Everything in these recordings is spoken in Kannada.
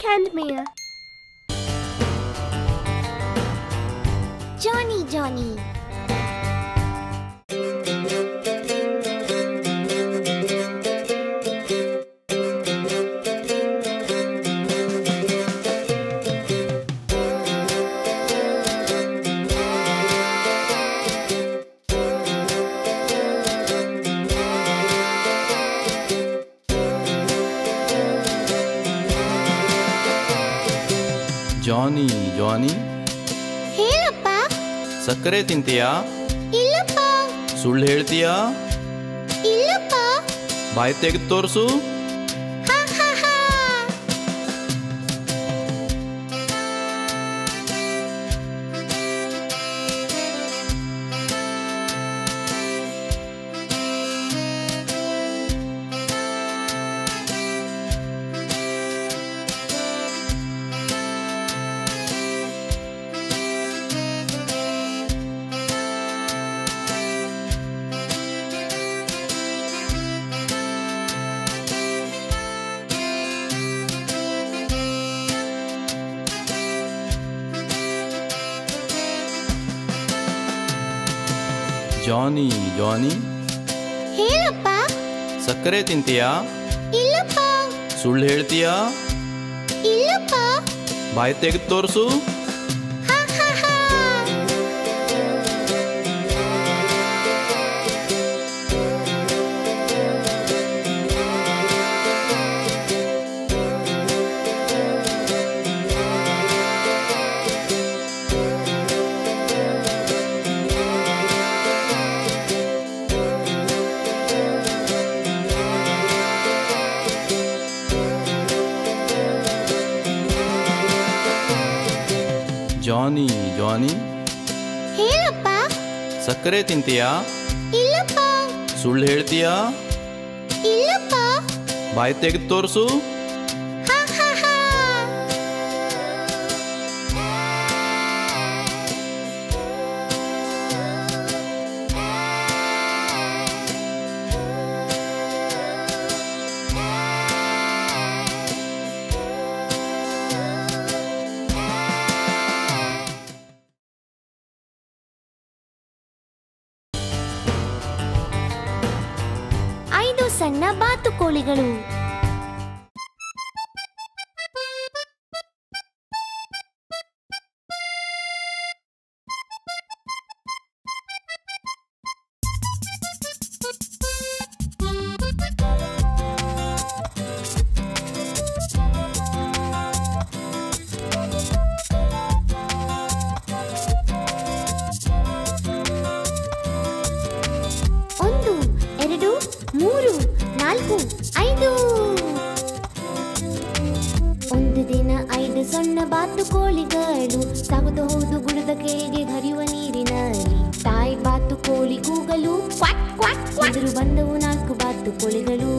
Candmere. Johnny, Johnny. ಜಾನಿ ಜಾನಿ ಹೇಳಪ್ಪ ಸಕ್ಕರೆ ತಿಂತೀಯಾ ಇಲ್ಲಪ್ಪ ಸುಳ್ಳು ಹೇಳ್ತೀಯಾ ಇಲ್ಲಪ್ಪ ಬಾಯಿ ತೆಗೆದು ತೋರಿಸು ಹಾ ಹಾ ಹಾ ಜಾನಿ ಜಾನಿ ಹೇಳಪ್ಪ ಸಕ್ಕರೆ ತಿಂತೀಯಾ ಇಲ್ಲಪ್ಪ ಸುಳ್ಳು ಹೇಳ್ತೀಯಾ ಇಲ್ಲಪ್ಪ ಬಾಯಿ ತೆಗೆದು ತೋರಿಸು ಹಾ ಹಾ ಹಾ ಜಾನಿ ಜಾನಿ ಹೇಳಪ್ಪ ಸಕ್ಕರೆ ತಿಂತೀಯಾ ಇಲ್ಲಪ್ಪ ಸುಳ್ಳು ಹೇಳ್ತೀಯಾ ಇಲ್ಲಪ್ಪ ಬಾಯಿ ತೆಗೆದು ತೋರಿಸು ಹಾ ಹಾ ಹಾ ಐದು ಸಣ್ಣ ಬಾತುಕೋಳಿಗಳು ಒಂದು ಎರಡು ಮೂರು ನಾಲ್ಕು ಐದು ಒಂದು ದಿನ ಐದು ಸಣ್ಣ ಬಾತುಕೋಳಿಗಳು ಸಾಗುತ್ತಾ ಹೋದು ಗುಡದ ಕೆಳಗೆ ಹರಿಯುವ ನೀರಿನಲ್ಲಿ ತಾಯಿ ಬಾತುಕೋಳಿ ಕೂಗಲು ಕ್ವಾಕ್ ಕ್ವಾಕ್ ಕ್ವಾಕ್. ಎದುರು ಬಂದವು ನಾಲ್ಕು ಬಾತುಕೋಳಿಗಳು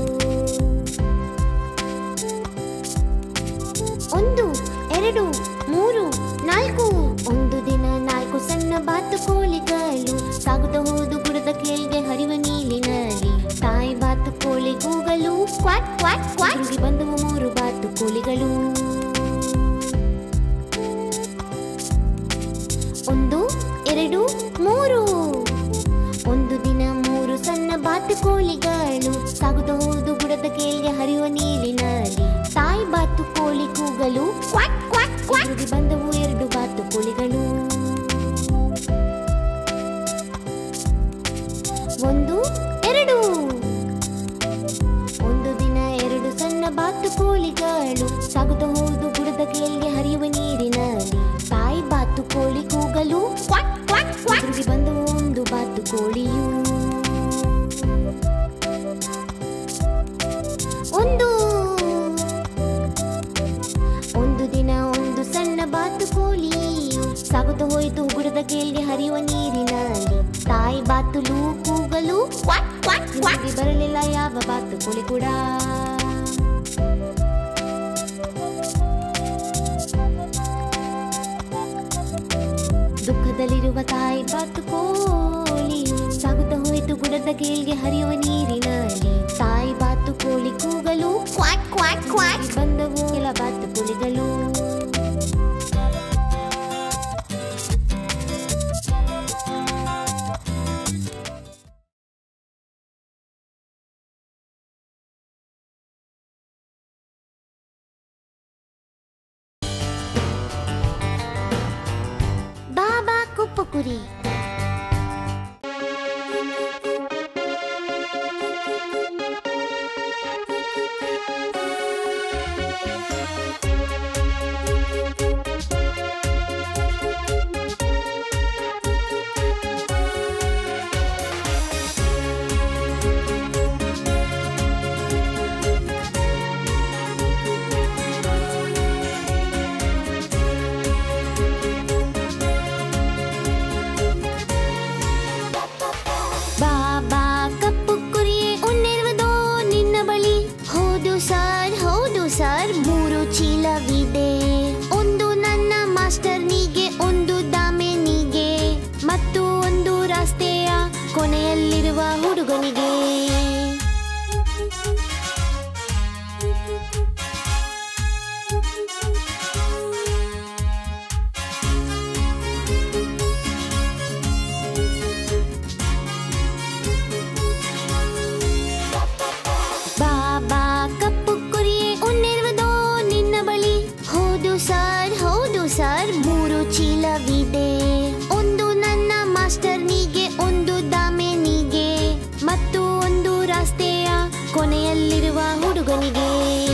ಒಂದು ಎರಡು ಮೂರು ನಾಲ್ಕು ಒಂದು ದಿನ ನಾಲ್ಕು ಸಣ್ಣ ಬಾತುಕೋಳಿಗಳು ಸಾಗುತ್ತಾ ಹೋದು ಗುಡದ ಕೆಳಗೆ ಹರಿವ ನೀಲಿನಲ್ಲಿ ತಾಯಿ ಬಾತುಕೋಳಿ ಕೂಗಲು ಕ್ವಾಕ್ ಕ್ವಾಕ್ ಕ್ವಾಕ್ ತಿರುಗಿ ಬಂದವು ಮೂರು ಬಾತುಕೋಳಿಗಳು ಒಂದು ಎರಡು ಮೂರು ಒಂದು ದಿನ ಮೂರು ಸಣ್ಣ ಬಾತುಕೋಳಿಗಳು ಸಾಗುತ್ತಾ ಹೋದು ಬುಡದ ಕೆಳಗೆ ಹರಿಯುವ ನೀರಿನಲ್ಲಿ ತಾಯಿ ಬಾತುಕೋಳಿ ಕೂಗಲು ಕ್ವಾಕ್ ಕ್ವಾಕ್ ಕ್ವಾಕ್ ತಿರುಗಿ ಬಂದವು ಎರಡು ಬಾತುಕೋಳಿಗಳು ಒಂದು ಎರಡು ಒಂದು ದಿನ ಎರಡು ಸಣ್ಣ ಬಾತುಕೋಳಿಗಳು ಸಾಗುತ್ತಾ ಹೋದು ಬುಡದ ಕೆಳಗೆ ಹರಿಯುವ ನೀರಿನಲ್ಲಿ ತಾಯಿ ಬಾತುಕೋಳಿ ಕೂಗಲು ಕ್ವಾಕ್ ಕ್ವಾಕ್ ಕ್ವಾಕ್ ತಿರುಗಿ ಬಂದವು ಒಂದು ಬಾತುಕೋಳಿಯು ಒಂದು ಒಂದು ದಿನ ಒಂದು ಸಣ್ಣ ಬಾತುಕೋಳಿಯು ಸಾಗುತ್ತಾ ಹೋಯಿತು ಬುಡದ ಕೆಳಗೆ ಹರಿಯುವ ನೀರಿನಲ್ಲಿ ತಾಯಿ ಬಾತುಲು ಕೂಗಲು ಕ್ವಾಕ್ ಕ್ವಾಕ್ ಕ್ವಾಕ್ ಬರಲಿಲ್ಲ ಯಾವ ಬಾತುಕೋಳಿ ಕೂಡ ದುಃಖದಲ್ಲಿರುವ ತಾಯಿ ಬಾತುಕೋಳಿಯು ಸಾಗುತ್ತಾ ಹೋಯಿತು ಗುಡದ ಕೇಳ್ಗೆ ಹರಿಯುವ ನೀರಿನಲ್ಲಿ ತಾಯಿ ಬಾತುಕೋಳಿ ಕೂಗಲು ಕ್ವಾಕ್ ಕ್ವಾಕ್ ಕ್ವಾಕ್ ಬಂದವು ಕೆಲ ಬಾತುಕೋಳಿಗಳು ಬಾಬಾ ಕುಪ್ಪು ಕುರಿ ಬಾಬಾ ಕಪ್ಪು ಕುರಿಯೇ ಉಣ್ಣಿರುವುದೋ ನಿನ್ನ ಬಳಿ ಹೌದು ಸರ್ ಹೌದು ಸರ್ ಮೂರು ಚೀಲವಿದೆ ಒಂದು ನನ್ನ ಮಾಸ್ಟರ್ನಿಗೆ ಒಂದು ದಾಮೆನಿಗೆ ಮತ್ತು ಒಂದು ರಸ್ತೆಯ ಕೊನೆಯಲ್ಲಿರುವ ಹುಡುಗನಿಗೆ ಬಾಬಾ ಕಪ್ಪು ಕುರಿಯೇ ಉಣ್ಣಿರುವುದೋ ನಿನ್ನ ಬಳಿ ಹೌದು ಸರ್ ಹೌದು ಸರ್ ಮೂರು ಚೀಲವಿದೆ ಒಂದು ನನ್ನ ಮಾಸ್ಟರ್ನಿಗೆ ಒಂದು ದಾಮೆನಿಗೆ ಮತ್ತು ಒಂದು ರಸ್ತೆಯ ಕೊನೆಯಲ್ಲಿರುವ ಹುಡುಗನಿಗೆ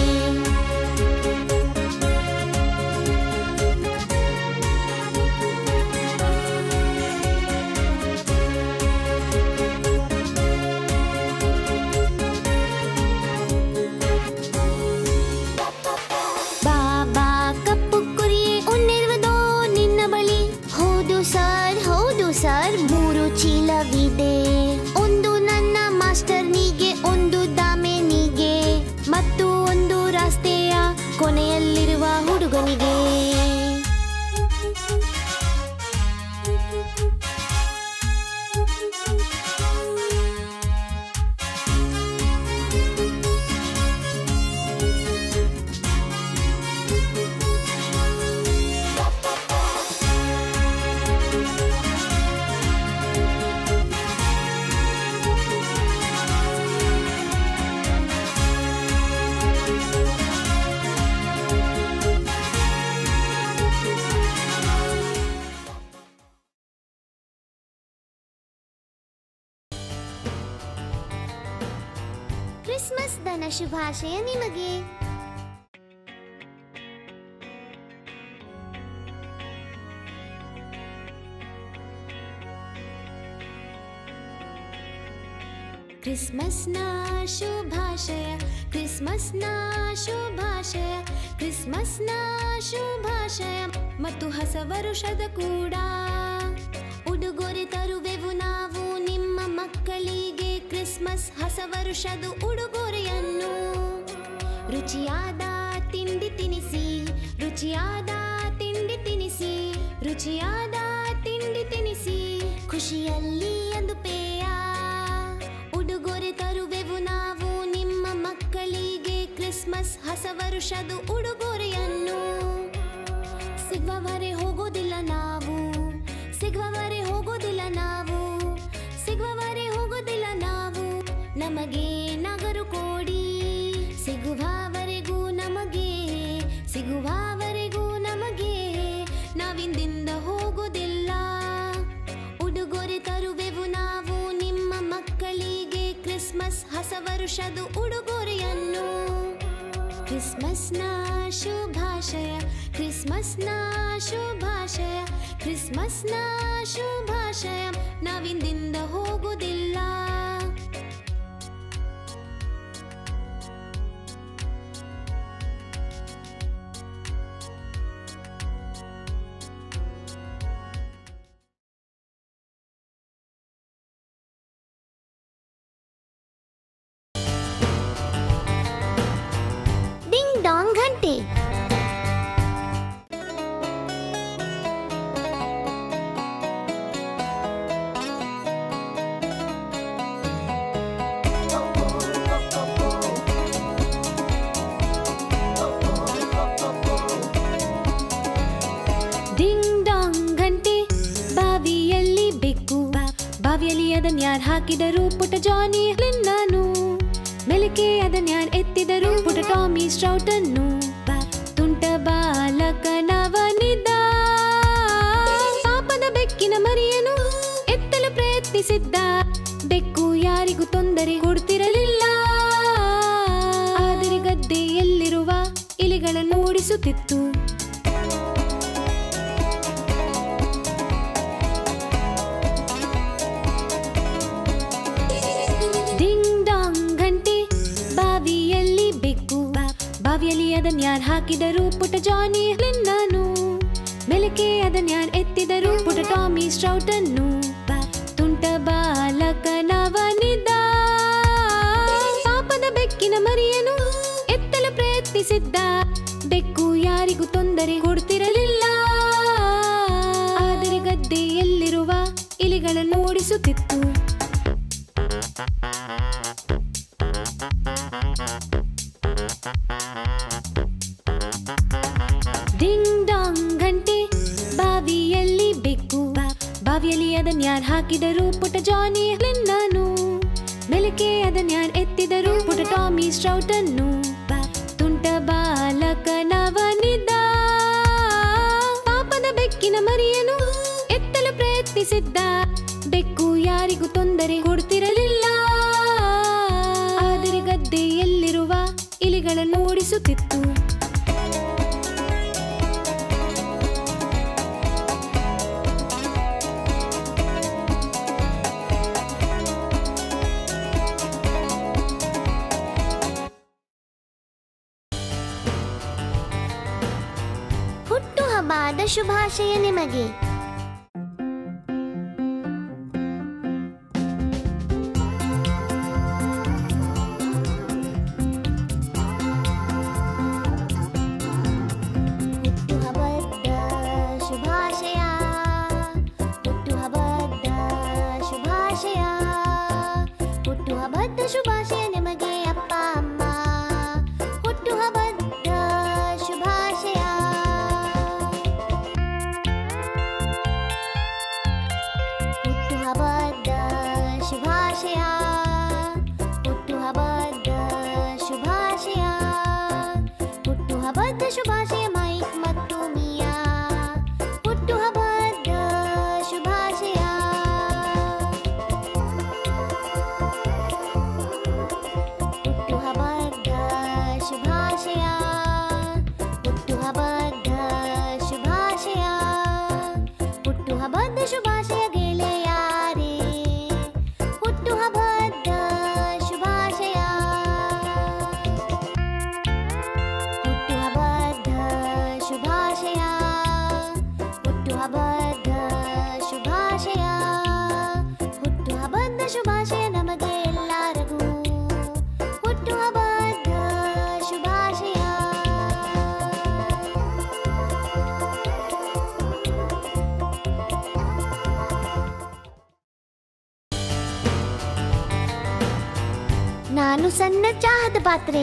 ಬಾಬಾ ಕಪ್ಪು ಕುರಿಯೇ ಉಣ್ಣಿರುವುದೋ ನಿನ್ನ ಬಳಿ ಹೌದು ಸರ್ ಹೌದು ಸರ್ ಮೂರು ಚೀಲವಿದೆ ಒಂದು ನನ್ನ ಮಾಸ್ಟರ್ನಿಗೆ ಒಂದು ದಾಮೆನಿಗೆ ಮತ್ತು ಒಂದು ರಸ್ತೆಯ ಕೊನೆಯಲ್ಲಿರುವ ಹುಡುಗನಿಗೆ ಕ್ರಿಸ್ಮಸ್ ದನ ಶುಭಾಶಯ ನಿಮಗೆ ಕ್ರಿಸ್ಮಸ್ನ ಶುಭಾಶಯ ಕ್ರಿಸ್ಮಸ್ನ ಶುಭಾಶಯ ಕ್ರಿಸ್ಮಸ್ನ ಶುಭಾಶಯ ಮತ್ತು ಹೊಸ ವರುಷದ ಕೂಡ ಉಡುಗೊರೆ ತರುವೆವು ನಾವು ನಿಮ್ಮ ಮಕ್ಕಳಿಗೆ ಕ್ರಿಸ್ಮಸ್ ಹೊಸ ವರುಷದ ಉಡುಗೊರೆಯನ್ನು ರುಚಿಯಾದ ತಿಂಡಿ ತಿನಿಸಿ ರುಚಿಯಾದ ತಿಂಡಿ ತಿನಿಸಿ ರುಚಿಯಾದ ತಿಂಡಿ ತಿನಿಸಿ ಖುಷಿಯಲ್ಲಿ ಒಂದು ಪೇಯ ಉಡುಗೊರೆ ತರುವೆವು ನಾವು ನಿಮ್ಮ ಮಕ್ಕಳಿಗೆ ಕ್ರಿಸ್ಮಸ್ ಹೊಸ ವರುಷದ ಉಡುಗೊರೆಯನ್ನು ಸಿಗುವವರೆ ಹೋಗೋದಿಲ್ಲ ನಾವು ಸಿಗುವವರೆ ಹೋಗೋದಿಲ್ಲ ನಾವು ಸಿಗುವವರೆ ಹೋಗೋದಿಲ್ಲ ನಾವು ನಮಗೆ ನಗರು ಕೊಡಿ ಸಿಗುವವರೆಗೂ ನಮಗೆ ಸಿಗುವವರೆಗೂ ನಮಗೆ ನಾವಿಂದಿಂದ ಹೋಗೋದಿಲ್ಲ ಉಡುಗೊರೆ ತರುವೆವು ನಾವು ನಿಮ್ಮ ಮಕ್ಕಳಿಗೆ ಕ್ರಿಸ್ಮಸ್ ಹೊಸ ವರುಷದ ಉಡುಗೊರೆಯನ್ನು ಕ್ರಿಸ್ಮಸ್ನ ಶುಭಾಶಯ ಕ್ರಿಸ್ಮಸ್ನ ಶುಭಾಶಯ ಕ್ರಿಸ್ಮಸ್ನ ಶುಭಾಶಯ ನಾವಿಂದಿಂದ ಹೋಗುವುದಿಲ್ಲ ಡಿಂಗ್ ಡಾಂಗ್ ಗಂಟೆ ಯಾರ್ ಹಾಕಿದರು ಪುಟ ಜಾನಿ ನಾನು ಮೆಲುಕೆ ಅದನ್ಯಾರ್ ಎತ್ತಿದರು ಪುಟ ಟಾಮಿ ಸ್ಟ್ರೌಟನ್ನು ತುಂಟ ಬಾಲಕನವನಿದ್ದ ಪಾಪದ ಬೆಕ್ಕಿನ ಮರಿಯನು ಎತ್ತಲು ಪ್ರಯತ್ನಿಸಿದ್ದ ಬೆಕ್ಕು ಯಾರಿಗೂ ತೊಂದರೆ ಕೊಡ್ತಿರಲಿಲ್ಲ ಆದರೆ ಗದ್ದೆಯಲ್ಲಿರುವ ಇಲಿಗಳನ್ನು ಓಡಿಸುತ್ತಿತ್ತು ಡಿಂಗ್ ಡಾಂಗ್ ಗಂಟೆ ಬಾವಿಯಲ್ಲಿ ಬೆಕ್ಕು ಬಾವಿಯಲ್ಲಿ ಅದನ್ಯಾರ್ ಹಾಕಿದರು ಪುಟ ಜಾನಿ ನಾನು ಮೆಲುಕೆ ಅದನ್ಯಾರ್ ಎತ್ತಿದರು ಪುಟ ಟಾಮಿ ಸ್ಟ್ರೌಟನ್ನು ತುಂಟ ಬಾಲಕನವನಿದ್ದ ಪಾಪದ ಬೆಕ್ಕಿನ ಮರಿಯನು ಎತ್ತಲು ಪ್ರಯತ್ನಿಸಿದ್ದ ಬೆಕ್ಕು ಯಾರಿಗೂ ತೊಂದರೆ ಕೊಡ್ತಿರಲಿಲ್ಲ ಆದರೆ ಗದ್ದೆಯಲ್ಲಿರುವ ಇಲಿಗಳನ್ನು ಓಡಿಸುತ್ತಿತ್ತು ಡಿಂಗ್ ಡಾಂಗ್ ಗಂಟೆ ಬಾವಿಯಲ್ಲಿ ಬೆಕ್ಕು ಬಾವಿಯಲ್ಲಿ ಅದನ್ಯಾರ್ ಹಾಕಿದರು ಪುಟ ಜಾನಿ ನಾನು ಮೆಲುಕೆ ಅದನ್ಯಾರ್ ಎತ್ತಿದರು ಪುಟ ಟಾಮಿ ಸ್ಟ್ರೌಟನ್ನು ತುಂಟ ಬಾಲಕನವನಿದ್ದ ಪಾಪದ ಬೆಕ್ಕಿನ ಮರಿಯನು ಎತ್ತಲು ಪ್ರಯತ್ನಿಸಿದ್ದ ಬೆಕ್ಕು ಯಾರಿಗೂ ತೊಂದರೆ ಕೊಡ್ತಿರಲಿಲ್ಲ ಆದರೆ ಗದ್ದೆಯಲ್ಲಿರುವ ಇಲಿಗಳನ್ನು ಓಡಿಸುತ್ತಿತ್ತು ಹುಟ್ಟು ಹಬ್ಬದ ಶುಭಾಶಯ ನಿಮಗೆ ಹುಟ್ಟು ಹಬ್ಬದ ಶುಭಾಶಯ ಹುಟ್ಟು ಹಬ್ಬದ ಶುಭಾಶಯ ಹುಟ್ಟು ಹಬ್ಬದ ಶುಭಾಶಯ ನಿಮಗೆ ಅಪ್ಪ ಅಮ್ಮ ಹುಟ್ಟು ಹಬ್ಬದ ಶುಭಾಶಯ ಹುಟ್ಟು ಹಬ್ಬದ ಶುಭಾಶಯ ಹುಟ್ಟು ಹಬ್ಬದ ಶುಭಾಶಯ ಹುಟ್ಟು ಹಬ್ಬದ ಶುಭಾಶಯ ಮೈಕ್ ಮತ್ತು ಮಿಯಾ ಹುಟ್ಟು ಹಬ್ಬದ ಶುಭಾಶಯ ಹುಟ್ಟು ಹಬ್ಬದ ಶುಭಾಶಯ ಹುಟ್ಟು ಹಬ್ಬದ ಶುಭಾಶಯ ಹುಟ್ಟು ಹಬ್ಬದ ಶುಭಾಶಯ ಗೆಳೆಯಾರೇ ಹುಟ್ಟು ಹಬ್ಬದ ಶುಭಾಶಯ ಹುಟ್ಟು ಹಬ್ಬದ ಶುಭಾಶಯ ಹುಟ್ಟು ಹಬ್ಬದ ಶುಭಾಶಯ ಹುಟ್ಟು ಹಬ್ಬದ ಶುಭಾಶಯ ನಮಗೆ ಎಲ್ಲರಿಗೂ ಹುಟ್ಟು ಹಬ್ಬದ ಶುಭಾಶಯ ನಾನು ಸಣ್ಣ ಚಹಾದ ಪಾತ್ರೆ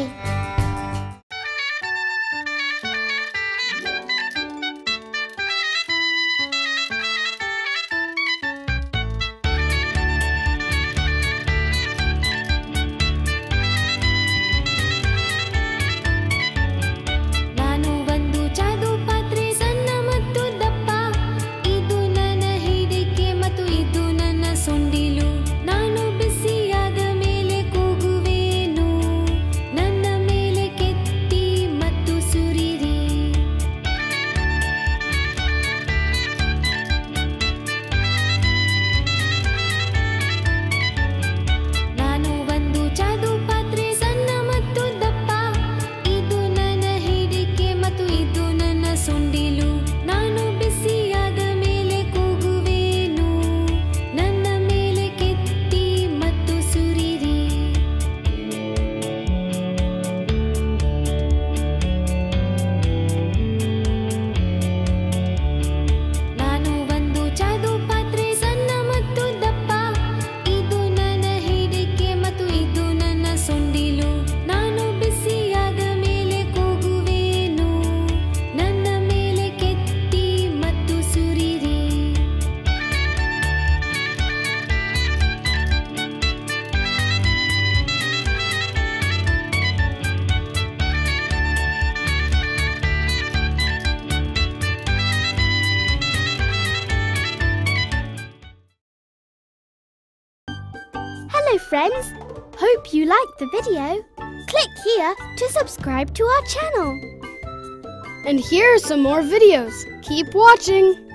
ನಾನು ಒಂದು ಚಾದು ಪಾತ್ರೆ ಸಣ್ಣ ಮತ್ತು ದಪ್ಪ ಇದು ನನ್ನ ಹಿಡಿಕೆ ಮತ್ತು ಇದು ನನ್ನ ಸೊಂಡಿಲು ನಾನು ಬಿಸಿಯಾದ ಮೇಲೆ ಕೂಗುವೇನು ನನ್ನ friends. Hope you liked the video. Click here to subscribe to our channel. And here are some more videos. Keep watching.